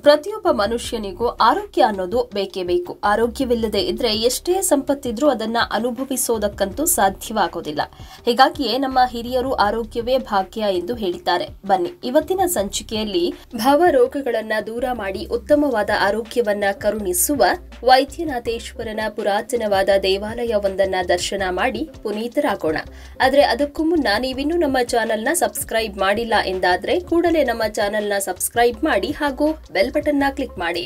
ಪ್ರತಿಯೊಬ್ಬ ಮನುಷ್ಯನಿಗೂ ಆರೋಗ್ಯ ಅನ್ನೋದು ಬೇಕೇ ಬೇಕು ಆರೋಗ್ಯವಿಲ್ಲದೆ ಇದ್ರೆ ಎಷ್ಟೇ ಸಂಪತ್ತಿದ್ರೂ ಅದನ್ನ ಅನುಭವಿಸೋದಕ್ಕಂತೂ ಸಾಧ್ಯವಾಗೋದಿಲ್ಲ ಹೀಗಾಗಿಯೇ ನಮ್ಮ ಹಿರಿಯರು ಆರೋಗ್ಯವೇ ಭಾಗ್ಯ ಎಂದು ಹೇಳಿದ್ದಾರೆ ಬನ್ನಿ ಇವತ್ತಿನ ಸಂಚಿಕೆಯಲ್ಲಿ ಭವರೋಗಗಳನ್ನ ದೂರ ಮಾಡಿ ಉತ್ತಮವಾದ ಆರೋಗ್ಯವನ್ನ ಕರುಣಿಸುವ ವೈದ್ಯನಾಥೇಶ್ವರನ ಪುರಾತನವಾದ ದೇವಾಲಯವೊಂದನ್ನ ದರ್ಶನ ಮಾಡಿ ಪುನೀತರಾಗೋಣ ಆದ್ರೆ ಅದಕ್ಕೂ ಮುನ್ನ ನೀವಿನ್ನೂ ನಮ್ಮ ಚಾನೆಲ್ನ ಸಬ್ಸ್ಕ್ರೈಬ್ ಮಾಡಿಲ್ಲ ಎಂದಾದ್ರೆ ಕೂಡಲೇ ನಮ್ಮ ಚಾನೆಲ್ನ ಸಬ್ಸ್ಕ್ರೈಬ್ ಮಾಡಿ ಹಾಗೂ ಬೆಲ್ ಬಟನ್ನ ಕ್ಲಿಕ್ ಮಾಡಿ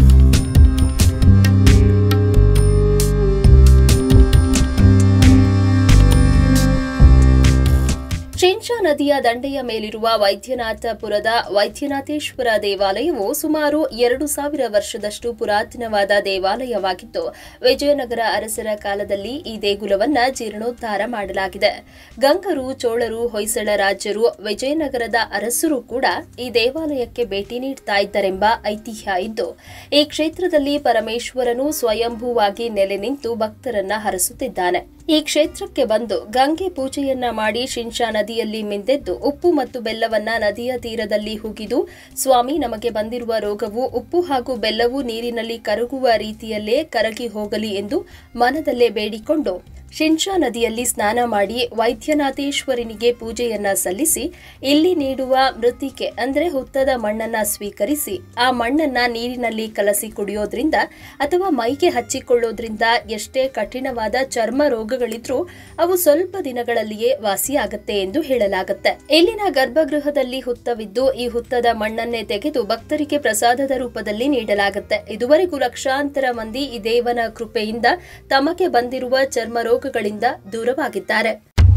ಶಿಂಷಾ ನದಿಯ ದಂಡೆಯ ಮೇಲಿರುವ ವೈದ್ಯನಾಥಪುರದ ವೈದ್ಯನಾಥೇಶ್ವರ ದೇವಾಲಯವು ಸುಮಾರು ಎರಡು ಸಾವಿರ ವರ್ಷದಷ್ಟು ಪುರಾತನವಾದ ದೇವಾಲಯವಾಗಿದ್ದು ವಿಜಯನಗರ ಅರಸರ ಕಾಲದಲ್ಲಿ ಈ ದೇಗುಲವನ್ನ ಜೀರ್ಣೋದ್ಧಾರ ಮಾಡಲಾಗಿದೆ ಗಂಗರು ಚೋಳರು ಹೊಯ್ಸಳ ರಾಜ್ಯರು ವಿಜಯನಗರದ ಅರಸರು ಕೂಡ ಈ ದೇವಾಲಯಕ್ಕೆ ಭೇಟಿ ನೀಡ್ತಾ ಇದ್ದರೆಂಬ ಐತಿಹ್ಯ ಇದ್ದು ಈ ಕ್ಷೇತ್ರದಲ್ಲಿ ಪರಮೇಶ್ವರನು ಸ್ವಯಂಭೂವಾಗಿ ನೆಲೆ ನಿಂತು ಭಕ್ತರನ್ನ ಹರಸುತ್ತಿದ್ದಾನೆ ಈ ಕ್ಷೇತ್ರಕ್ಕೆ ಬಂದು ಗಂಗೆ ಪೂಜೆಯನ್ನ ಮಾಡಿ ಶಿಂಷಾ ನದಿಯಲ್ಲಿ ಮಿಂದೆದ್ದು ಉಪ್ಪು ಮತ್ತು ಬೆಲ್ಲವನ್ನ ನದಿಯ ತೀರದಲ್ಲಿ ಹುಗಿದು ಸ್ವಾಮಿ ನಮಗೆ ಬಂದಿರುವ ರೋಗವು ಉಪ್ಪು ಹಾಗೂ ಬೆಲ್ಲವು ನೀರಿನಲ್ಲಿ ಕರಗುವ ರೀತಿಯಲ್ಲೇ ಕರಗಿ ಹೋಗಲಿ ಎಂದು ಮನದಲ್ಲೇ ಬೇಡಿಕೊಂಡು ಶಿಂಷಾ ನದಿಯಲ್ಲಿ ಸ್ನಾನ ಮಾಡಿ ವೈದ್ಯನಾಥೇಶ್ವರನಿಗೆ ಪೂಜೆಯನ್ನ ಸಲ್ಲಿಸಿ ಇಲ್ಲಿ ನೀಡುವ ಮೃತ್ತಿಕೆ ಅಂದ್ರೆ ಹುತ್ತದ ಮಣ್ಣನ್ನ ಸ್ವೀಕರಿಸಿ ಆ ಮಣ್ಣನ್ನ ನೀರಿನಲ್ಲಿ ಕಲಸಿ ಕುಡಿಯೋದ್ರಿಂದ ಅಥವಾ ಮೈಗೆ ಹಚ್ಚಿಕೊಳ್ಳೋದ್ರಿಂದ ಎಷ್ಟೇ ಕಠಿಣವಾದ ಚರ್ಮ ರೋಗಗಳಿದ್ರೂ ಅವು ಸ್ವಲ್ಪ ದಿನಗಳಲ್ಲಿಯೇ ವಾಸಿಯಾಗತ್ತೆ ಎಂದು ಹೇಳಲಾಗುತ್ತೆ ಇಲ್ಲಿನ ಗರ್ಭಗೃಹದಲ್ಲಿ ಹುತ್ತವಿದ್ದು ಈ ಹುತ್ತದ ಮಣ್ಣನ್ನೇ ತೆಗೆದು ಭಕ್ತರಿಗೆ ಪ್ರಸಾದದ ರೂಪದಲ್ಲಿ ನೀಡಲಾಗುತ್ತೆ ಇದುವರೆಗೂ ಲಕ್ಷಾಂತರ ಮಂದಿ ಈ ದೇವನ ಕೃಪೆಯಿಂದ ತಮಗೆ ಬಂದಿರುವ ಚರ್ಮ ರೋಗಗಳಿಂದ ದೂರವಾಗಿದ್ದಾರೆ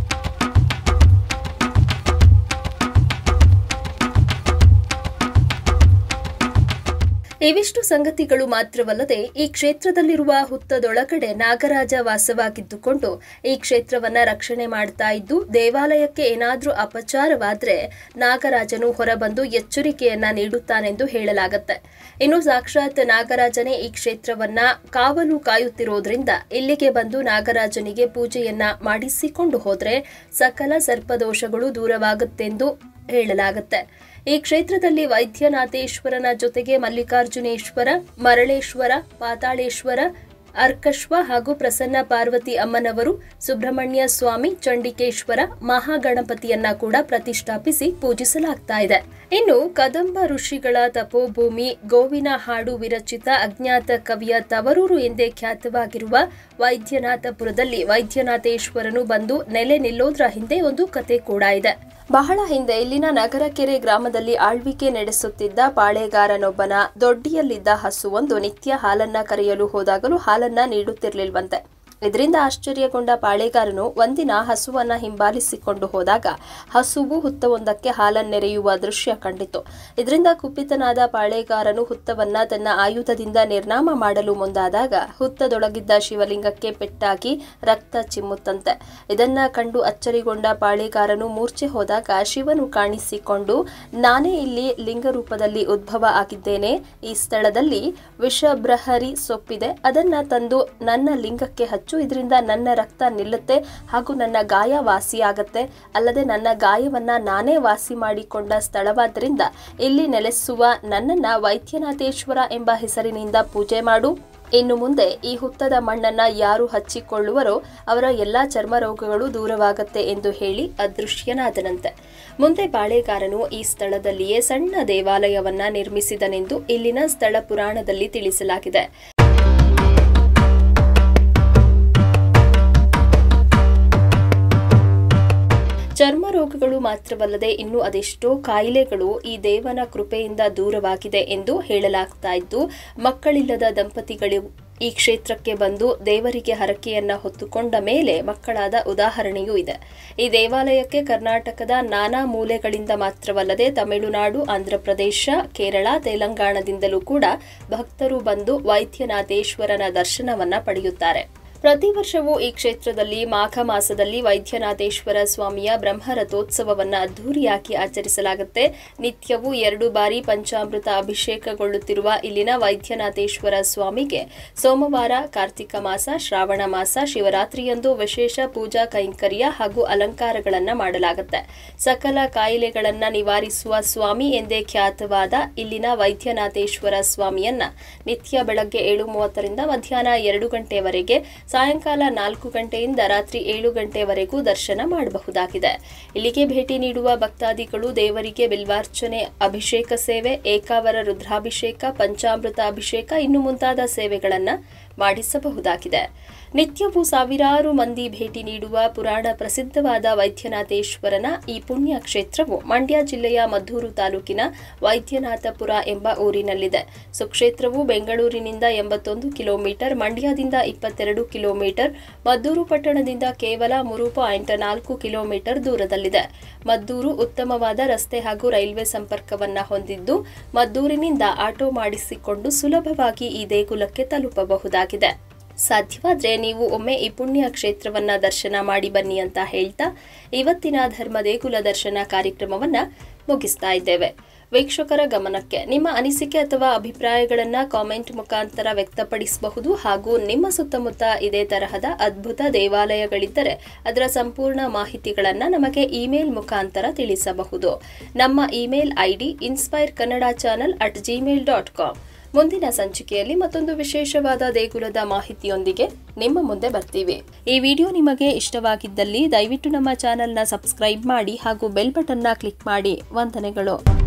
ಇವಿಷ್ಟು ಸಂಗತಿಗಳು ಮಾತ್ರವಲ್ಲದೆ ಈ ಕ್ಷೇತ್ರದಲ್ಲಿರುವ ಹುತ್ತದೊಳಗಡೆ ನಾಗರಾಜ ವಾಸವಾಗಿದ್ದುಕೊಂಡು ಈ ಕ್ಷೇತ್ರವನ್ನ ರಕ್ಷಣೆ ಮಾಡ್ತಾ ಇದ್ದು ದೇವಾಲಯಕ್ಕೆ ಏನಾದ್ರೂ ಅಪಚಾರವಾದ್ರೆ ನಾಗರಾಜನು ಹೊರಬಂದು ಎಚ್ಚರಿಕೆಯನ್ನ ನೀಡುತ್ತಾನೆಂದು ಹೇಳಲಾಗುತ್ತೆ ಇನ್ನು ಸಾಕ್ಷಾತ್ ನಾಗರಾಜನೇ ಈ ಕ್ಷೇತ್ರವನ್ನ ಕಾವಲು ಕಾಯುತ್ತಿರೋದ್ರಿಂದ ಇಲ್ಲಿಗೆ ಬಂದು ನಾಗರಾಜನಿಗೆ ಪೂಜೆಯನ್ನ ಮಾಡಿಸಿಕೊಂಡು ಹೋದ್ರೆ ಸಕಲ ಸರ್ಪದೋಷಗಳು ದೂರವಾಗುತ್ತೆಂದು ಹೇಳಲಾಗುತ್ತೆ ಈ ಕ್ಷೇತ್ರದಲ್ಲಿ ವೈದ್ಯನಾಥೇಶ್ವರನ ಜೊತೆಗೆ ಮಲ್ಲಿಕಾರ್ಜುನೇಶ್ವರ ಮರಳೇಶ್ವರ ಪಾತಾಳೇಶ್ವರ ಅರ್ಕಶ್ವ ಹಾಗೂ ಪ್ರಸನ್ನ ಪಾರ್ವತಿ ಅಮ್ಮನವರು ಸುಬ್ರಹ್ಮಣ್ಯ ಸ್ವಾಮಿ ಚಂಡಿಕೇಶ್ವರ ಮಹಾಗಣಪತಿಯನ್ನ ಕೂಡ ಪ್ರತಿಷ್ಠಾಪಿಸಿ ಪೂಜಿಸಲಾಗ್ತಾ ಇದೆ ಇನ್ನು ಕದಂಬ ಋಷಿಗಳ ತಪೋಭೂಮಿ ಗೋವಿನ ಹಾಡು ವಿರಚಿತ ಅಜ್ಞಾತ ಕವಿಯ ತವರೂರು ಎಂದೇ ಖ್ಯಾತವಾಗಿರುವ ವೈದ್ಯನಾಥಪುರದಲ್ಲಿ ವೈದ್ಯನಾಥೇಶ್ವರನು ಬಂದು ನೆಲೆ ನಿಲ್ಲೋದ್ರ ಹಿಂದೆ ಒಂದು ಕತೆ ಕೂಡ ಇದೆ ಬಹಳ ಹಿಂದೆ ಇಲ್ಲಿನ ನಗರಕೆರೆ ಗ್ರಾಮದಲ್ಲಿ ಆಳ್ವಿಕೆ ನಡೆಸುತ್ತಿದ್ದ ಪಾಳೆಗಾರನೊಬ್ಬನ ದೊಡ್ಡಿಯಲ್ಲಿದ್ದ ಹಸುವೊಂದು ನಿತ್ಯ ಹಾಲನ್ನ ಕರೆಯಲು ಹೋದಾಗಲೂ ಹಾಲನ್ನ ನೀಡುತ್ತಿರಲಿಲ್ವಂತೆ ಇದರಿಂದ ಆಶ್ಚರ್ಯಗೊಂಡ ಪಾಳೆಗಾರನು ಒಂದಿನ ಹಸುವನ್ನ ಹಿಂಬಾಲಿಸಿಕೊಂಡು ಹೋದಾಗ ಹಸುವು ಹುತ್ತವೊಂದಕ್ಕೆ ಹಾಲನ್ನೆರೆಯುವ ದೃಶ್ಯ ಕಂಡಿತು ಇದರಿಂದ ಕುಪಿತನಾದ ಪಾಳೆಗಾರನು ಹುತ್ತವನ್ನ ತನ್ನ ಆಯುಧದಿಂದ ನಿರ್ನಾಮ ಮಾಡಲು ಮುಂದಾದಾಗ ಹುತ್ತದೊಳಗಿದ್ದ ಶಿವಲಿಂಗಕ್ಕೆ ಪೆಟ್ಟಾಗಿ ರಕ್ತ ಚಿಮ್ಮುತ್ತಂತೆ ಇದನ್ನ ಕಂಡು ಅಚ್ಚರಿಗೊಂಡ ಪಾಳೆಗಾರನು ಮೂರ್ಛೆ ಹೋದಾಗ ಶಿವನು ಕಾಣಿಸಿಕೊಂಡು ನಾನೇ ಇಲ್ಲಿ ಲಿಂಗ ರೂಪದಲ್ಲಿ ಉದ್ಭವ ಆಗಿದ್ದೇನೆ ಈ ಸ್ಥಳದಲ್ಲಿ ವಿಷಬ್ರಹರಿ ಸೊಪ್ಪಿದೆ ಅದನ್ನ ತಂದು ನನ್ನ ಲಿಂಗಕ್ಕೆ ಹಚ್ಚು ಇದರಿಂದ ನನ್ನ ರಕ್ತ ನಿಲ್ಲುತ್ತೆ ಹಾಗೂ ನನ್ನ ಗಾಯ ವಾಸಿಯಾಗತ್ತೆ ಅಲ್ಲದೆ ನನ್ನ ಗಾಯವನ್ನ ನಾನೇ ವಾಸಿ ಮಾಡಿಕೊಂಡ ಸ್ಥಳವಾದ್ದರಿಂದ ಇಲ್ಲಿ ನೆಲೆಸುವ ನನ್ನನ್ನ ವೈದ್ಯನಾಥೇಶ್ವರ ಎಂಬ ಹೆಸರಿನಿಂದ ಪೂಜೆ ಮಾಡು ಇನ್ನು ಮುಂದೆ ಈ ಹುತ್ತದ ಮಣ್ಣನ್ನ ಯಾರು ಹಚ್ಚಿಕೊಳ್ಳುವರೋ ಅವರ ಎಲ್ಲಾ ಚರ್ಮ ರೋಗಗಳು ದೂರವಾಗತ್ತೆ ಎಂದು ಹೇಳಿ ಅದೃಶ್ಯನಾದನಂತೆ ಮುಂದೆ ಬಾಳೆಗಾರನು ಈ ಸ್ಥಳದಲ್ಲಿಯೇ ಸಣ್ಣ ದೇವಾಲಯವನ್ನ ನಿರ್ಮಿಸಿದನೆಂದು ಇಲ್ಲಿನ ಸ್ಥಳ ಪುರಾಣದಲ್ಲಿ ತಿಳಿಸಲಾಗಿದೆ ಚರ್ಮ ರೋಗಗಳು ಮಾತ್ರವಲ್ಲದೆ ಇನ್ನು ಅದೆಷ್ಟೋ ಕಾಯಿಲೆಗಳು ಈ ದೇವನ ಕೃಪೆಯಿಂದ ದೂರವಾಗಿದೆ ಎಂದು ಹೇಳಲಾಗ್ತಾ ಇದ್ದು ಮಕ್ಕಳಿಲ್ಲದ ದಂಪತಿಗಳು ಈ ಕ್ಷೇತ್ರಕ್ಕೆ ಬಂದು ದೇವರಿಗೆ ಹರಕೆಯನ್ನ ಹೊತ್ತುಕೊಂಡ ಮೇಲೆ ಮಕ್ಕಳಾದ ಉದಾಹರಣೆಯೂ ಇದೆ ಈ ದೇವಾಲಯಕ್ಕೆ ಕರ್ನಾಟಕದ ನಾನಾ ಮೂಲೆಗಳಿಂದ ಮಾತ್ರವಲ್ಲದೆ ತಮಿಳುನಾಡು ಆಂಧ್ರಪ್ರದೇಶ ಕೇರಳ ತೆಲಂಗಾಣದಿಂದಲೂ ಕೂಡ ಭಕ್ತರು ಬಂದು ವೈದ್ಯನಾಥೇಶ್ವರನ ದರ್ಶನವನ್ನ ಪಡೆಯುತ್ತಾರೆ ಪ್ರತಿ ವರ್ಷವೂ ಈ ಕ್ಷೇತ್ರದಲ್ಲಿ ಮಾಘ ಮಾಸದಲ್ಲಿ ವೈದ್ಯನಾಥೇಶ್ವರ ಸ್ವಾಮಿಯ ಬ್ರಹ್ಮರಥೋತ್ಸವವನ್ನು ಅದ್ದೂರಿಯಾಗಿ ಆಚರಿಸಲಾಗುತ್ತೆ ನಿತ್ಯವೂ ಎರಡು ಬಾರಿ ಪಂಚಾಮೃತ ಅಭಿಷೇಕಗೊಳ್ಳುತ್ತಿರುವ ಇಲ್ಲಿನ ವೈದ್ಯನಾಥೇಶ್ವರ ಸ್ವಾಮಿಗೆ ಸೋಮವಾರ ಕಾರ್ತಿಕ ಮಾಸ ಶ್ರಾವಣ ಮಾಸ ಶಿವರಾತ್ರಿಯಂದು ವಿಶೇಷ ಪೂಜಾ ಕೈಂಕರ್ಯ ಹಾಗೂ ಅಲಂಕಾರಗಳನ್ನು ಮಾಡಲಾಗುತ್ತೆ ಸಕಲ ಕಾಯಿಲೆಗಳನ್ನ ನಿವಾರಿಸುವ ಸ್ವಾಮಿ ಎಂದೇ ಖ್ಯಾತವಾದ ಇಲ್ಲಿನ ವೈದ್ಯನಾಥೇಶ್ವರ ಸ್ವಾಮಿಯನ್ನ ನಿತ್ಯ ಬೆಳಗ್ಗೆ ಏಳು ಮೂವತ್ತರಿಂದ ಮಧ್ಯಾಹ್ನ ಎರಡು ಗಂಟೆವರೆಗೆ ಸಾಯಂಕಾಲ ನಾಲ್ಕು ಗಂಟೆಯಿಂದ ರಾತ್ರಿ ಏಳು ಗಂಟೆವರೆಗೂ ದರ್ಶನ ಮಾಡಬಹುದಾಗಿದೆ ಇಲ್ಲಿಗೆ ಭೇಟಿ ನೀಡುವ ಭಕ್ತಾದಿಗಳು ದೇವರಿಗೆ ಬಿಲ್ವಾರ್ಚನೆ ಅಭಿಷೇಕ ಸೇವೆ ಏಕಾವರ ರುದ್ರಾಭಿಷೇಕ ಪಂಚಾಮೃತ ಅಭಿಷೇಕ ಇನ್ನು ಮುಂತಾದ ಸೇವೆಗಳನ್ನು ಮಾಡಿಸಬಹುದಾಗಿದೆ ನಿತ್ಯವೂ ಸಾವಿರಾರು ಮಂದಿ ಭೇಟಿ ನೀಡುವ ಪುರಾಣ ಪ್ರಸಿದ್ಧವಾದ ವೈದ್ಯನಾಥೇಶ್ವರನ ಈ ಪುಣ್ಯ ಕ್ಷೇತ್ರವು ಮಂಡ್ಯ ಜಿಲ್ಲೆಯ ಮದ್ದೂರು ತಾಲೂಕಿನ ವೈದ್ಯನಾಥಪುರ ಎಂಬ ಊರಿನಲ್ಲಿದೆ ಸುಕ್ಷೇತ್ರವು ಬೆಂಗಳೂರಿನಿಂದ ಎಂಬತ್ತೊಂದು ಕಿಲೋಮೀಟರ್ ಮಂಡ್ಯದಿಂದ ಇಪ್ಪತ್ತೆರಡು ಕಿಲೋಮೀಟರ್ ಮದ್ದೂರು ಪಟ್ಟಣದಿಂದ ಕೇವಲ ಮೂರು ಪಾಯಿಂಟ್ ನಾಲ್ಕು ಕಿಲೋಮೀಟರ್ ದೂರದಲ್ಲಿದೆ ಮದ್ದೂರು ಉತ್ತಮವಾದ ರಸ್ತೆ ಹಾಗೂ ರೈಲ್ವೆ ಸಂಪರ್ಕವನ್ನ ಹೊಂದಿದ್ದು ಮದ್ದೂರಿನಿಂದ ಆಟೋ ಮಾಡಿಸಿಕೊಂಡು ಸುಲಭವಾಗಿ ಈ ದೇಗುಲಕ್ಕೆ ತಲುಪಬಹುದಾಗಿದೆ ಸಾಧ್ಯವಾದ್ರೆ ನೀವು ಒಮ್ಮೆ ಈ ಪುಣ್ಯ ಕ್ಷೇತ್ರವನ್ನ ದರ್ಶನ ಮಾಡಿ ಬನ್ನಿ ಅಂತ ಹೇಳ್ತಾ ಇವತ್ತಿನ ಧರ್ಮ ದೇಗುಲ ದರ್ಶನ ಕಾರ್ಯಕ್ರಮವನ್ನ ಮುಗಿಸ್ತಾ ಇದ್ದೇವೆ ವೀಕ್ಷಕರ ಗಮನಕ್ಕೆ ನಿಮ್ಮ ಅನಿಸಿಕೆ ಅಥವಾ ಅಭಿಪ್ರಾಯಗಳನ್ನ ಕಾಮೆಂಟ್ ಮುಖಾಂತರ ವ್ಯಕ್ತಪಡಿಸಬಹುದು ಹಾಗೂ ನಿಮ್ಮ ಸುತ್ತಮುತ್ತ ಇದೇ ತರಹದ ಅದ್ಭುತ ದೇವಾಲಯಗಳಿದ್ದರೆ ಅದರ ಸಂಪೂರ್ಣ ಮಾಹಿತಿಗಳನ್ನ ನಮಗೆ ಇಮೇಲ್ ಮುಖಾಂತರ ತಿಳಿಸಬಹುದು ನಮ್ಮ email ID inspire Kannada channel at Gmail dot com ಮುಂದಿನ ಸಂಚಿಕೆಯಲ್ಲಿ ಮತ್ತೊಂದು ವಿಶೇಷವಾದ ದೇಗುಲದ ಮಾಹಿತಿಯೊಂದಿಗೆ ನಿಮ್ಮ ಮುಂದೆ ಬರ್ತೀವಿ ಈ ವಿಡಿಯೋ ನಿಮಗೆ ಇಷ್ಟವಾಗಿದ್ದಲ್ಲಿ ದಯವಿಟ್ಟು ನಮ್ಮ ಚಾನೆಲ್ನ ಸಬ್ಸ್ಕ್ರೈಬ್ ಮಾಡಿ ಹಾಗೂ ಬೆಲ್ ಬಟನ್ನ ಕ್ಲಿಕ್ ಮಾಡಿ ವಂದನೆಗಳು